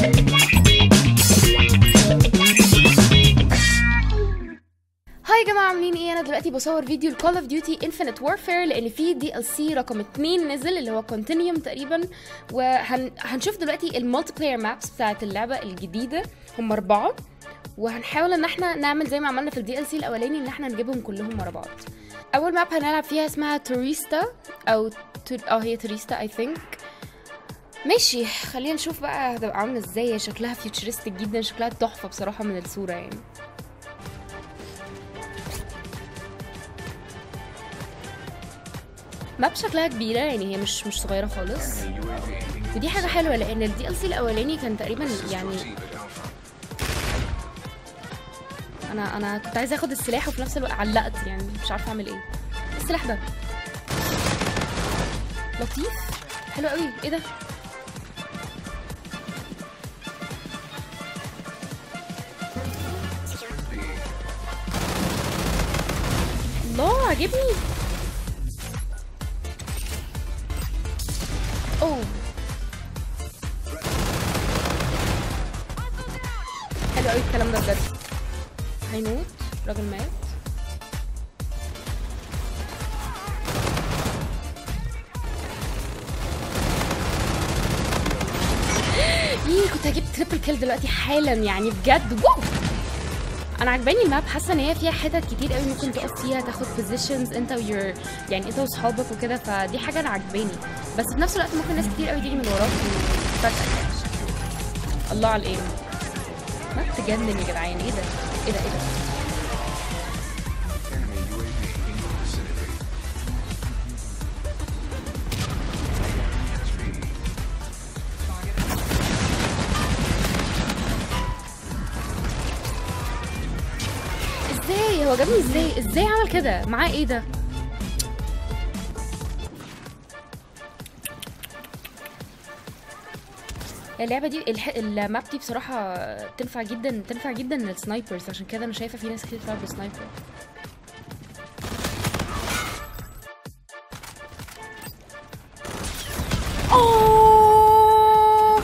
هاي يا جماعه عاملين ايه انا دلوقتي بصور فيديو لكول اوف ديوتي انفينيت وورفير لان في دي ال سي رقم 2 نزل اللي هو كونتينيوم تقريبا وهنشوف دلوقتي المالتي بلاير مابس بتاعت اللعبه الجديده هم اربعه وهنحاول ان احنا نعمل زي ما عملنا في الدي ال سي الاولاني ان احنا نجيبهم كلهم ورا بعض اول ماب هنلعب فيها اسمها توريستا او تور... اه هي توريستا اي ثينك ماشي خلينا نشوف بقى هتبقى عامله ازاي شكلها فيوتشرستك جدا شكلها تحفه بصراحه من الصوره يعني ماب شكلها كبيرة يعني هي مش مش صغيرة خالص ودي حاجة حلوة لأن الدي ال سي الأولاني كان تقريبا يعني أنا أنا كنت عايزة آخد السلاح وفي نفس الوقت علقت يعني مش عارفة أعمل إيه إيه السلاح ده لطيف حلو قوي إيه ده الله عجبني اوه حلو قوي الكلام ده بجد هيموت راجل مات ايه كنت هجيب تريبل كيل دلوقتي حالا يعني بجد واو انا عجباني الماب حاسه ان هي فيها حتت كتير قوي ممكن تقف فيها تاخد بوزيشنز انت ويور يعني انت واصحابك وكده فدي حاجه انا عجباني بس في نفس الوقت ممكن ناس كتير قوي تيجي من وراك وفجاه الله على الايم ما تجنن يا جدعان ايه ده ايه ده ايه ده ازاي هو جابني ازاي ازاي عمل كده معاه ايه ده اللعبه دي الح... الماب دي بصراحه تنفع جدا تنفع جدا للسنايبرز عشان كده انا شايفه في ناس كتير بتلعب بسنايبر أوه!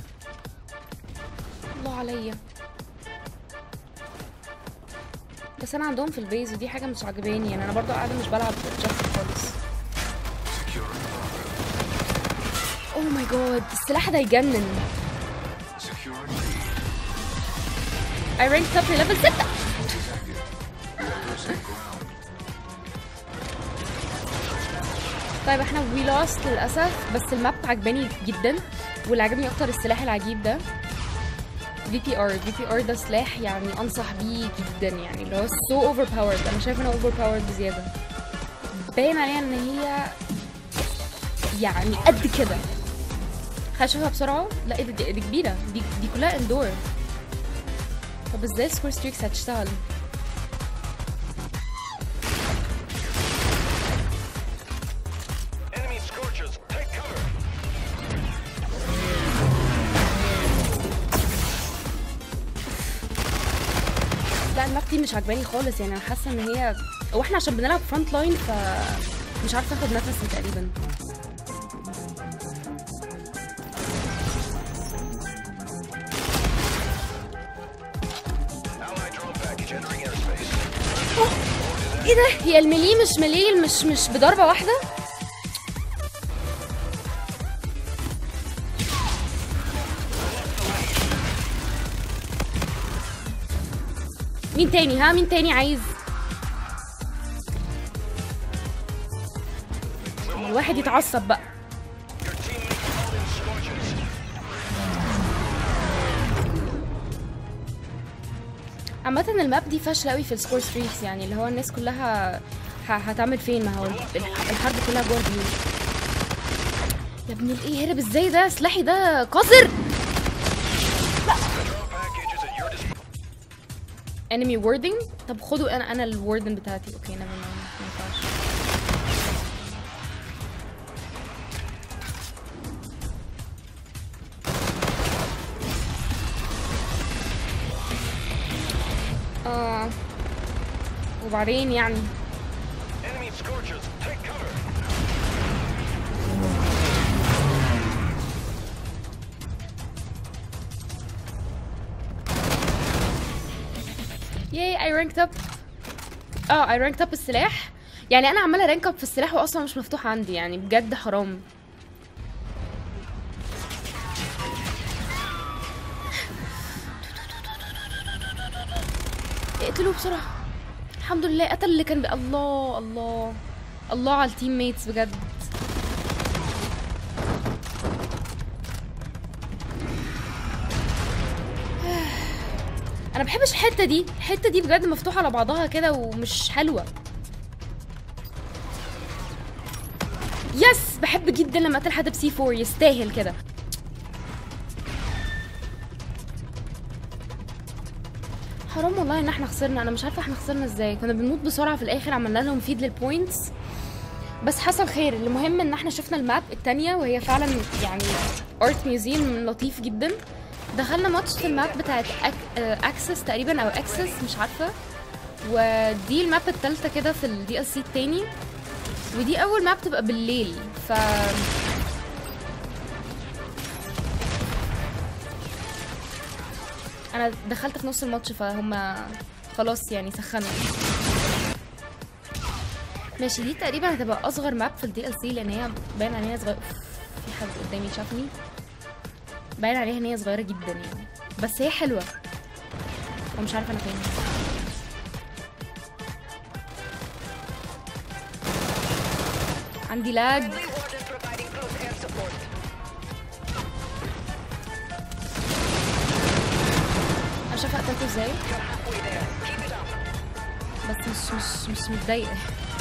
الله عليا بس انا عندهم في البيز ودي حاجه مش عجباني يعني انا برضو قاعده مش بلعب جاست خالص اوه ماي جاد السلاح ده يجنن I ranked up ليفل 6 طيب احنا وي lost للاسف بس الماب عجباني جدا واللي عجبني اكتر السلاح العجيب ده في بي ار في بي ار ده سلاح يعني انصح بيه جدا يعني اللي هو سو اوفر باورد انا شايفه انه اوفر باورد بزياده باين عليها ان هي يعني قد كده خلينا اشوفها بسرعه لا ايه ده دي, دي كبيره دي, دي كلها اندور طب ازاي سكور ستريكس هتشتغل Enemy scorchers, take cover. لا الماب دي مش عجباني خالص يعني انا حاسه ان هي هو احنا عشان بنلعب فرونت لاين ف مش عارفه اخد نفسي تقريبا Allied drone package entering airspace. ايه ده هي الملي مش مليل مش مش بضربه واحده مين تاني ها مين تاني عايز الواحد يتعصب بقى Your team is called in scorchers. عامة الماب دي فاشلة قوي في السكور ستريكس يعني اللي هو الناس كلها ه- هتعمل فين ما هو الح- الحرب كلها جوه البيوت يا ابن الايه هرب ازاي ده سلاحي ده قذر Drone package is at your disposal. انمي ووردنج طب خدوا انا انا الوردن بتاعتي اوكي نعم ما ينفعش اه وبعدين يعني Enemy scorchers, take cover. ياي اي رانكت اب اه اي رانكت اب السلاح يعني انا عماله رانك اب في السلاح واصلا مش مفتوح عندي يعني بجد حرام اقتلوه بسرعه الحمد لله قتل اللي كان بي... الله الله الله على التيم ميتس بجد انا بحبش الحته دي الحته دي بجد مفتوحه على بعضها كده ومش حلوه يس بحب جدا لما اقتل حد بسي 4 يستاهل كده حرام والله ان احنا خسرنا انا مش عارفه احنا خسرنا ازاي كنا بنموت بسرعه في الاخر عملنا لهم فيد للبوينتس بس حصل خير المهم ان احنا شفنا الماب التانية وهي فعلا يعني ارت ميوزيوم لطيف جدا دخلنا ماتش في الماب بتاعت أك... اكسس تقريبا او اكسس مش عارفه ودي الماب التالتة كده في الدي ال سي التاني ودي اول ماب تبقى بالليل ف انا دخلت في نص الماتش فهم خلاص يعني سخنوا ماشي دي تقريبا هتبقى اصغر ماب في الدي ال سي لان هي باين عليها صغيره في حد قدامي شافني باين عليها ان هي صغيره جدا يعني بس هي حلوه ومش عارفه انا فين عندي لاج Warden providing close air support. انا شايفه قتلته ازاي You're halfway there. Keep it up. بس مش مش مش متضايقه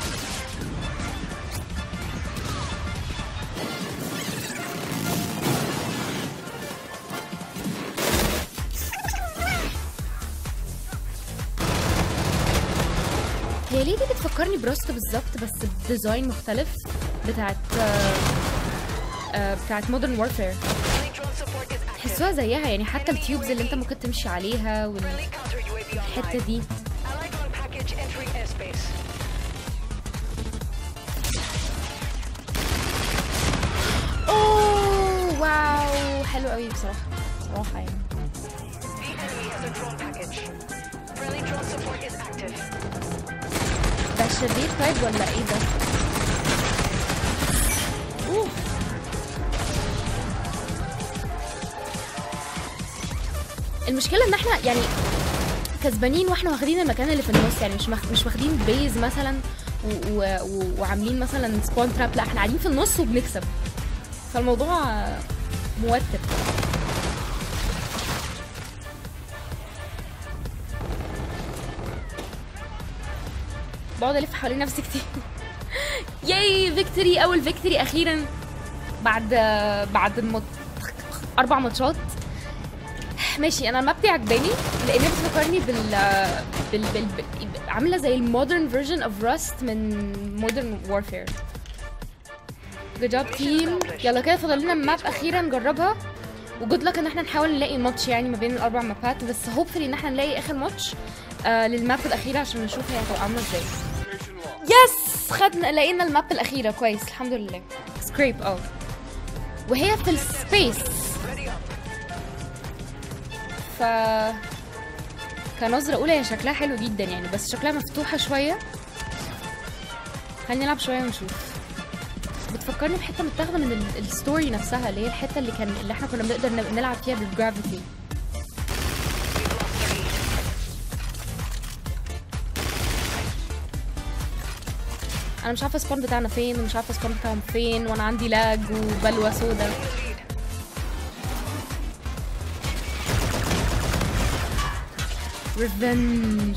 هي ليه دي بتفكرني بروست بالظبط بس بديزاين مختلف بتاعت آه، آه، بتاعت مودرن وورفير Friendly drone support is active. تحسوها زيها يعني حتى التيوبز اللي انت ممكن تمشي عليها Friendly counter UAV والحته online. دي Allied drone package entering airspace. اوه واو حلو قوي بصراحه بصراحه يعني The enemy has a drone package. Friendly drone support is active. ده شرير طيب ولا ايه ده؟ اوه المشكلة ان احنا يعني كسبانين واحنا واخدين المكان اللي في النص يعني مش مخ... مش واخدين بيز مثلا و... و... و... وعاملين مثلا سبون تراب لا احنا قاعدين في النص وبنكسب فالموضوع آه، موتر بقعد الف حوالين نفسي كتير ياي فيكتوري اول فيكتوري اخيرا بعد بعد مط... اربع ماتشات ماشي انا الماب دي عجباني لانها بتفكرني بال بال, بال... بال... عامله زي المودرن فيرجن اوف راست من مودرن وورفير جود جوب تيم يلا كده فاضل لنا ماب اخيرا نجربها وجود لك ان احنا نحاول نلاقي ماتش يعني ما بين الاربع مابات بس هوبفلي ان احنا نلاقي اخر ماتش آه للماب الاخيره عشان نشوف هي هتبقى عامله ازاي يس خدنا لقينا الماب الاخيره كويس الحمد لله سكريب اه وهي في السبيس ف كنظرة أولى هي شكلها حلو جدا يعني بس شكلها مفتوحة شوية خلينا نلعب شوية ونشوف بتفكرني بحتة متاخدة من ال- الستوري نفسها اللي هي الحتة اللي كان اللي احنا كنا بنقدر ن- نلعب فيها بالجرافيتي انا مش عارفه السبون بتاعنا فين ومش عارفه السبون بتاعهم فين وانا عندي لاج وبلوى سودا ريفنج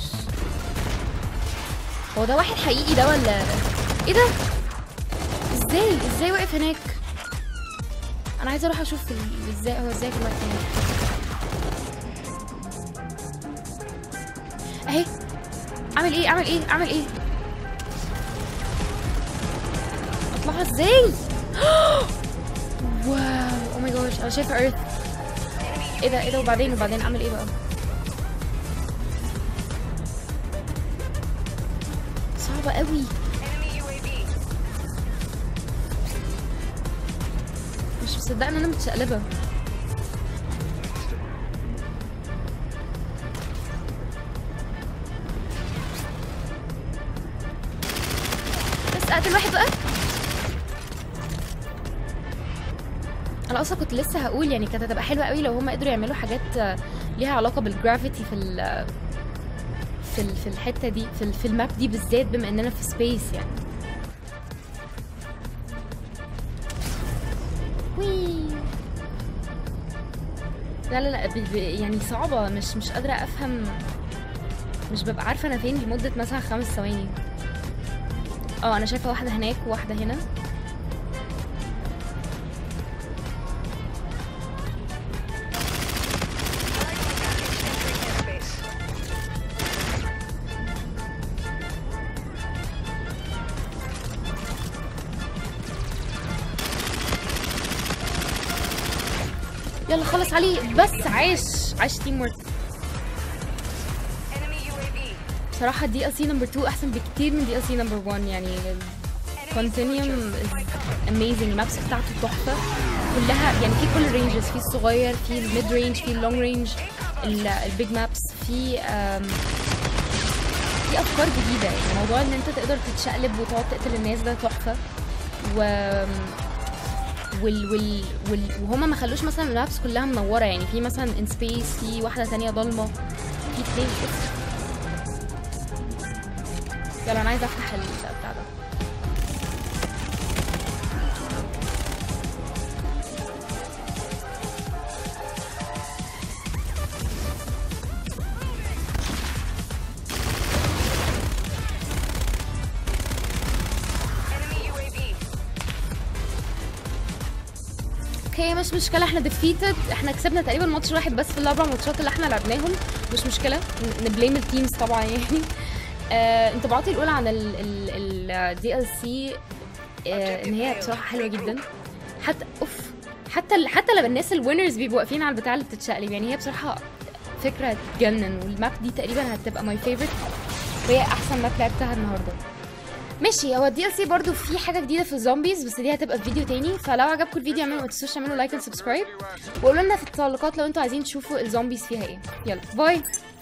هو ده واحد حقيقي ده ولا ايه ده ازاي ازاي واقف هناك انا عايزه اروح اشوف ال- ازاي هو ازاي كان واقف هناك اهي اعمل ايه اعمل ايه اعمل ايه اطلعها ازاي واو او ماي جوش انا شايفه ايرث ايه ده ايه ده وبعدين وبعدين اعمل ايه بقى صعبة قوي Enemy UAV. مش مصدقه ان انا متشقلبه قتل واحد بقى انا اصلا كنت لسه هقول يعني كانت هتبقى حلوه قوي لو هم قدروا يعملوا حاجات آه، ليها علاقه بالجرافيتي في ال في ال- في الحته دي في, ال- في الماب دي بالذات بما اننا في سبيس يعني وي لا لا لا ب- ب- يعني صعبة مش مش قادرة أفهم مش ببقى عارفة أنا فين لمدة مثلا خمس ثواني اه أنا شايفة واحدة هناك وواحدة هنا Entering airspace. يلا خلص عليه بس عاش عاش تيم ورك Enemy UAV. بصراحة دي ال سي نمبر 2 أحسن بكتير من دي ال سي نمبر 1 يعني كونتينيوم اميزنج المابس بتاعته تحفة كلها يعني في كل الرينجز في الصغير في الميد رينج في اللونج رينج البيج مابس في آم، في افكار جديده يعني موضوع ان انت تقدر تتشقلب وتقعد تقتل الناس ده تحفه و وال وال وال وهما ما خلوش مثلا المابس كلها منوره يعني في مثلا ان سبيس في واحده تانية ضلمه في اتنين بس يلا انا عايزه افتح البتاع ده Enemy UAV. اوكي مش مشكله احنا ديفيتد احنا كسبنا تقريبا ماتش واحد بس في الاربع ماتشات اللي احنا لعبناهم مش مشكله ن- نبليم التيمز طبعا يعني آه انطباعاتي الاولى عن الدي ال سي ان هي بصراحه حلوه جدا حتى اوف حتى ال- حتى لما الناس الوينرز بيبقوا واقفين على البتاع اللي بتتشقلب يعني هي بصراحه فكره تجنن والماب دي تقريبا هتبقى ماي فيفورت وهي احسن ماب لعبتها النهارده ماشي هو الدي ال سي برضه في حاجه جديده في الزومبيز بس دي هتبقى في فيديو تاني فلو عجبكم الفيديو اعملوا ما تنسوش تعملوا لايك وسبسكرايب وقولوا لنا في التعليقات لو انتوا عايزين تشوفوا الزومبيز فيها ايه يلا باي